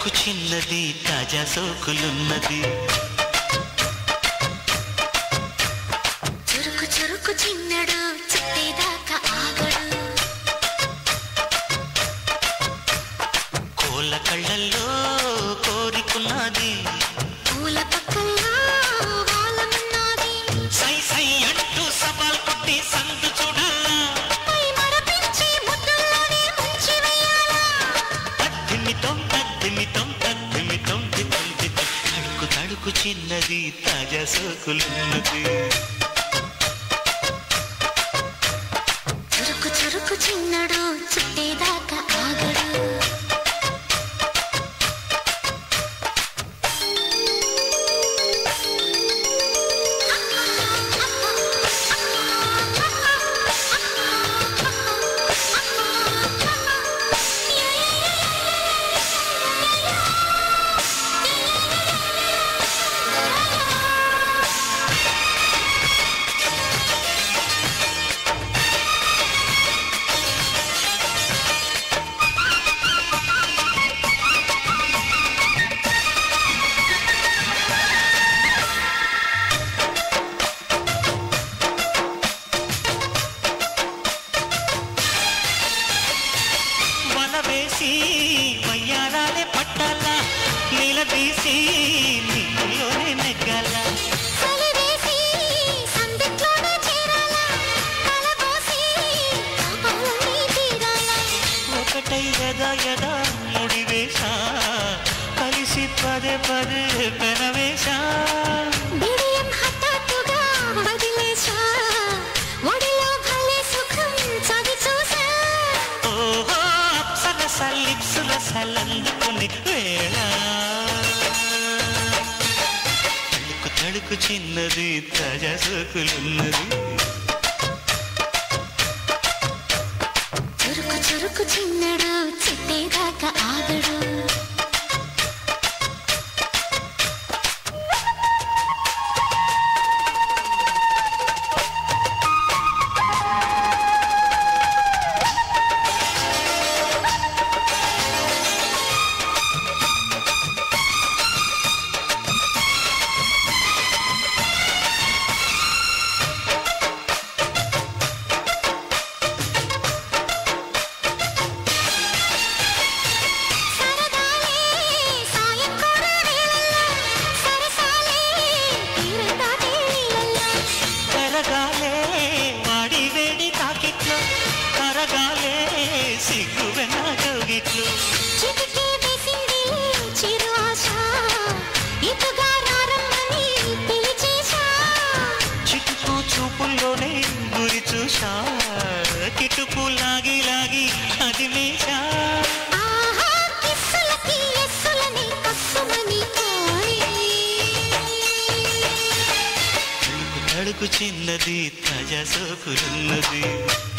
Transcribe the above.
తడుకు చిన్నది తాజా సోకులున్నది చురుకు చురుకు చిన్నడు చుట్టేదాకా ఆగడు కోళ్ళ కళ్ళల్లో కోరికున్నది పూల పక్కల్లో వాలమన్నది సై సై అంటూ సవాల్ కొట్టి సందు చూడాలా పై మరపించి ముద్దుల్లోనే ముంచి వేయాలా తద్దిమితం తద్దిమితం తద్దిమితం దితం దితం తడుకు తడుకు చిన్నది తాజా సోకులున్నది చురుకు చురుకు చిన్నడు చుట్టేదాకా ఆగడు వల వేసి వయ్యారాలే పట్టాలా నిలదీసి నీలోనే నెగ్గాలా చలివేసి సందిట్లోనే చేరాలా కలబోసి కాపాలని తీరాలా ఒకటై యదా యదా ముడివేశా కలిసి పదే పదే పెనవేశా బిడియం హఠాత్తుగా వదిలేశా ఒడిలో భలే సుఖం చవి చూసా ఓహో అప్సరస లిప్సుల సలందుకుని వేళ తడుకు తడుకు చిన్నది తాజా సోకులున్నది చురుకు చురుకు చిన్నడు చిట్టేదాకా ఆగడు సరదాలే సాయం కూడా వేళల్లో సరసాలే తీరతానే నీళ్ళల్లో కరగాలే వాడి వేడి తాకిట్లో కరగాలే సిగ్గు వెన్న కౌగిట్లో చిటికే వేసింది చిరు ఆశ ఇటుగా రారమ్మని పిలిచేశా చిటుకు చూపుల్లోనే గురి చూసా కిటుకు లాగి లాగి అది మేషా ఆహా కిస్సులకి ఎస్సులని కస్సుమని కోరి తడుకు తడుకు చిన్నది తాజా సోకులున్నది